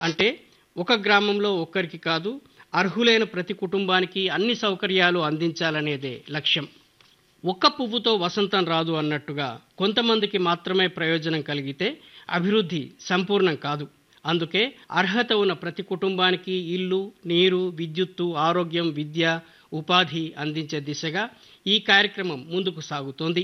అంటే ఒక గ్రామంలో ఒక్కరికి కాదు అర్హులైన ప్రతి కుటుంబానికి అన్ని సౌకర్యాలు అందించాలనేదే లక్ష్యం ఒక్క పువ్వుతో వసంతం రాదు అన్నట్టుగా కొంతమందికి మాత్రమే ప్రయోజనం కలిగితే అభివృద్ధి సంపూర్ణం కాదు అందుకే అర్హత ఉన్న ప్రతి కుటుంబానికి ఇల్లు నీరు విద్యుత్తు ఆరోగ్యం విద్య ఉపాధి అందించే దిశగా ఈ కార్యక్రమం ముందుకు సాగుతోంది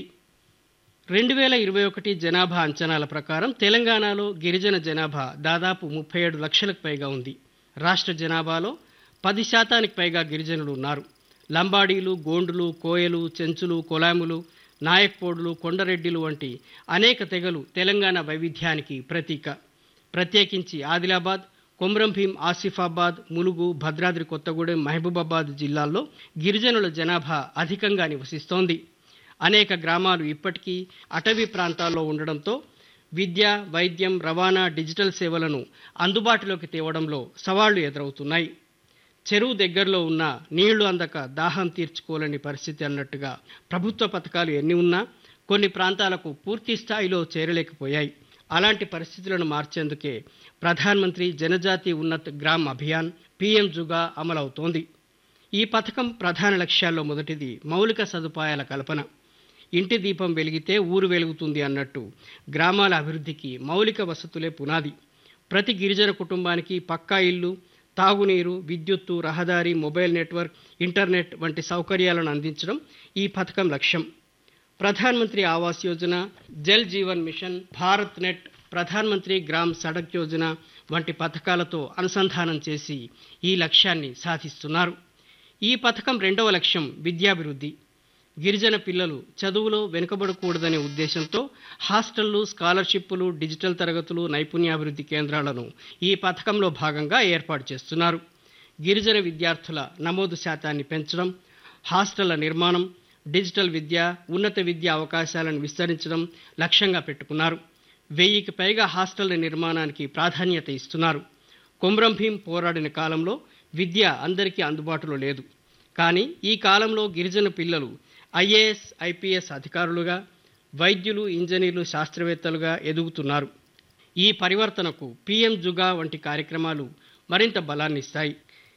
రెండు వేల ఇరవై ఒకటి జనాభా అంచనాల ప్రకారం తెలంగాణలో గిరిజన జనాభా దాదాపు ముప్పై ఏడు లక్షలకు పైగా ఉంది రాష్ట్ర జనాభాలో పది శాతానికి పైగా గిరిజనులు ఉన్నారు లంబాడీలు గోండులు కోయలు చెంచులు కొలాములు నాయక్పోడులు కొండరెడ్డిలు వంటి అనేక తెగలు తెలంగాణ వైవిధ్యానికి ప్రతీక ప్రత్యేకించి ఆదిలాబాద్ కొమ్రంభీం ఆసిఫాబాద్ ములుగు భద్రాద్రి కొత్తగూడెం మహబూబాబాద్ జిల్లాల్లో గిరిజనుల జనాభా అధికంగా నివసిస్తోంది అనేక గ్రామాలు ఇప్పటికీ అటవీ ప్రాంతాల్లో ఉండడంతో విద్య వైద్యం రవాణా డిజిటల్ సేవలను అందుబాటులోకి తేవడంలో సవాళ్లు ఎదురవుతున్నాయి చెరువు దగ్గరలో ఉన్న నీళ్లు అందక దాహం తీర్చుకోలేని పరిస్థితి అన్నట్టుగా ప్రభుత్వ పథకాలు ఎన్ని ఉన్నా కొన్ని ప్రాంతాలకు పూర్తి స్థాయిలో చేరలేకపోయాయి అలాంటి పరిస్థితులను మార్చేందుకే ప్రధానమంత్రి జనజాతి ఉన్నత్ గ్రామ్ అభియాన్ పీఎం జుగా అమలవుతోంది ఈ పథకం ప్రధాన లక్ష్యాల్లో మొదటిది మౌలిక సదుపాయాల కల్పన ఇంటి దీపం వెలిగితే ఊరు వెలుగుతుంది అన్నట్టు గ్రామాల అభివృద్ధికి మౌలిక వసతులే పునాది ప్రతి గిరిజన కుటుంబానికి పక్కా ఇల్లు తాగునీరు విద్యుత్తు రహదారి మొబైల్ నెట్వర్క్ ఇంటర్నెట్ వంటి సౌకర్యాలను అందించడం ఈ పథకం లక్ష్యం ప్రధానమంత్రి ఆవాస్ యోజన జల్ జీవన్ మిషన్ భారత్ నెట్ ప్రధానమంత్రి గ్రామ్ సడక్ యోజన వంటి పథకాలతో అనుసంధానం చేసి ఈ లక్ష్యాన్ని సాధిస్తున్నారు ఈ పథకం రెండవ లక్ష్యం విద్యాభివృద్ధి గిరిజన పిల్లలు చదువులో వెనుకబడకూడదనే ఉద్దేశంతో హాస్టళ్లు స్కాలర్షిప్పులు డిజిటల్ తరగతులు నైపుణ్యాభివృద్ధి కేంద్రాలను ఈ పథకంలో భాగంగా ఏర్పాటు చేస్తున్నారు గిరిజన విద్యార్థుల నమోదు శాతాన్ని పెంచడం హాస్టళ్ల నిర్మాణం డిజిటల్ విద్య ఉన్నత విద్య అవకాశాలను విస్తరించడం లక్ష్యంగా పెట్టుకున్నారు వెయ్యికి పైగా హాస్టళ్ల నిర్మాణానికి ప్రాధాన్యత ఇస్తున్నారు కొమ్రం భీం పోరాడిన కాలంలో విద్య అందరికీ అందుబాటులో లేదు కానీ ఈ కాలంలో గిరిజన పిల్లలు ఐఏఎస్ ఐపీఎస్ అధికారులుగా వైద్యులు ఇంజనీర్లు శాస్త్రవేత్తలుగా ఎదుగుతున్నారు ఈ పరివర్తనకు పీఎం జుగా వంటి కార్యక్రమాలు మరింత బలాన్నిస్తాయి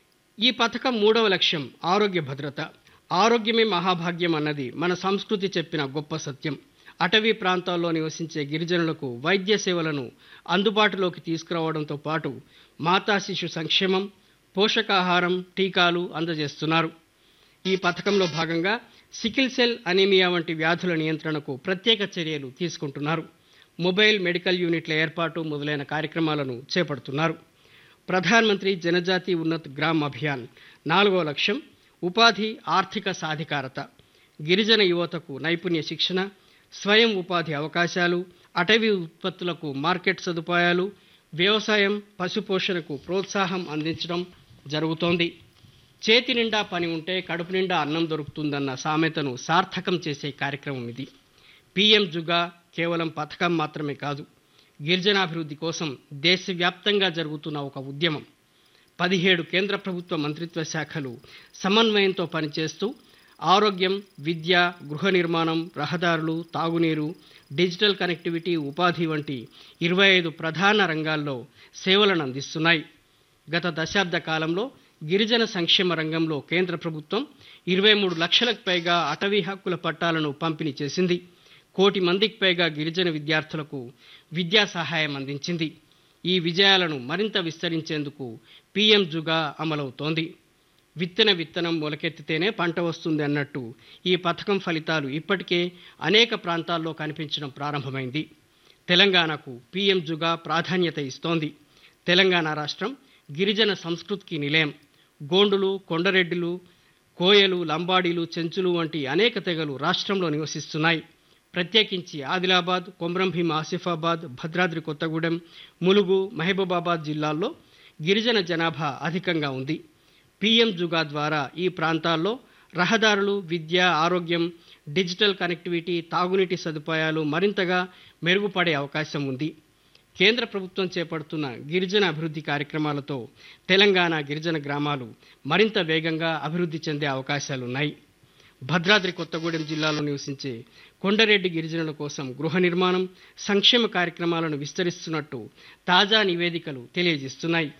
ఈ పథకం మూడవ లక్ష్యం ఆరోగ్య భద్రత ఆరోగ్యమే మహాభాగ్యం అన్నది మన సంస్కృతి చెప్పిన గొప్ప సత్యం అటవీ ప్రాంతాల్లో నివసించే గిరిజనులకు వైద్య సేవలను అందుబాటులోకి తీసుకురావడంతో పాటు మాతా శిశు సంక్షేమం పోషకాహారం టీకాలు అందజేస్తున్నారు ఈ పథకంలో భాగంగా సికిల్ సెల్ అనీమియా వంటి వ్యాధుల నియంత్రణకు ప్రత్యేక చర్యలు తీసుకుంటున్నారు మొబైల్ మెడికల్ యూనిట్ల ఏర్పాటు మొదలైన కార్యక్రమాలను చేపడుతున్నారు ప్రధానమంత్రి జనజాతి ఉన్నత్ గ్రామ్ అభియాన్ నాలుగో లక్ష్యం ఉపాధి ఆర్థిక సాధికారత గిరిజన యువతకు నైపుణ్య శిక్షణ స్వయం ఉపాధి అవకాశాలు అటవీ ఉత్పత్తులకు మార్కెట్ సదుపాయాలు వ్యవసాయం పశుపోషణకు ప్రోత్సాహం అందించడం జరుగుతోంది చేతి నిండా పని ఉంటే కడుపు నిండా అన్నం దొరుకుతుందన్న సామెతను సార్థకం చేసే కార్యక్రమం ఇది పీఎం జుగా కేవలం పథకం మాత్రమే కాదు గిరిజనాభివృద్ధి కోసం దేశవ్యాప్తంగా జరుగుతున్న ఒక ఉద్యమం పదిహేడు కేంద్ర ప్రభుత్వ మంత్రిత్వ శాఖలు సమన్వయంతో పనిచేస్తూ ఆరోగ్యం విద్య గృహ నిర్మాణం రహదారులు తాగునీరు డిజిటల్ కనెక్టివిటీ ఉపాధి వంటి ఇరవై ఐదు ప్రధాన రంగాల్లో సేవలను అందిస్తున్నాయి గత దశాబ్ద కాలంలో గిరిజన సంక్షేమ రంగంలో కేంద్ర ప్రభుత్వం ఇరవై మూడు లక్షలకు పైగా అటవీ హక్కుల పట్టాలను పంపిణీ చేసింది కోటి మందికి పైగా గిరిజన విద్యార్థులకు విద్యా సహాయం అందించింది ఈ విజయాలను మరింత విస్తరించేందుకు పీఎం జుగా అమలవుతోంది విత్తన విత్తనం మొలకెత్తితేనే పంట వస్తుంది అన్నట్టు ఈ పథకం ఫలితాలు ఇప్పటికే అనేక ప్రాంతాల్లో కనిపించడం ప్రారంభమైంది తెలంగాణకు పీఎం జుగా ప్రాధాన్యత ఇస్తోంది తెలంగాణ రాష్ట్రం గిరిజన సంస్కృతికి నిలయం గోండులు కొండరెడ్డిలు కోయలు లంబాడీలు చెంచులు వంటి అనేక తెగలు రాష్ట్రంలో నివసిస్తున్నాయి ప్రత్యేకించి ఆదిలాబాద్ కొమ్రంభీం ఆసిఫాబాద్ భద్రాద్రి కొత్తగూడెం ములుగు మహబూబాబాద్ జిల్లాల్లో గిరిజన జనాభా అధికంగా ఉంది పీఎం జుగా ద్వారా ఈ ప్రాంతాల్లో రహదారులు విద్య ఆరోగ్యం డిజిటల్ కనెక్టివిటీ తాగునీటి సదుపాయాలు మరింతగా మెరుగుపడే అవకాశం ఉంది కేంద్ర ప్రభుత్వం చేపడుతున్న గిరిజన అభివృద్ధి కార్యక్రమాలతో తెలంగాణ గిరిజన గ్రామాలు మరింత వేగంగా అభివృద్ధి చెందే అవకాశాలున్నాయి భద్రాద్రి కొత్తగూడెం జిల్లాలో నివసించే కొండరెడ్డి గిరిజనుల కోసం గృహ నిర్మాణం సంక్షేమ కార్యక్రమాలను విస్తరిస్తున్నట్టు తాజా నివేదికలు తెలియజేస్తున్నాయి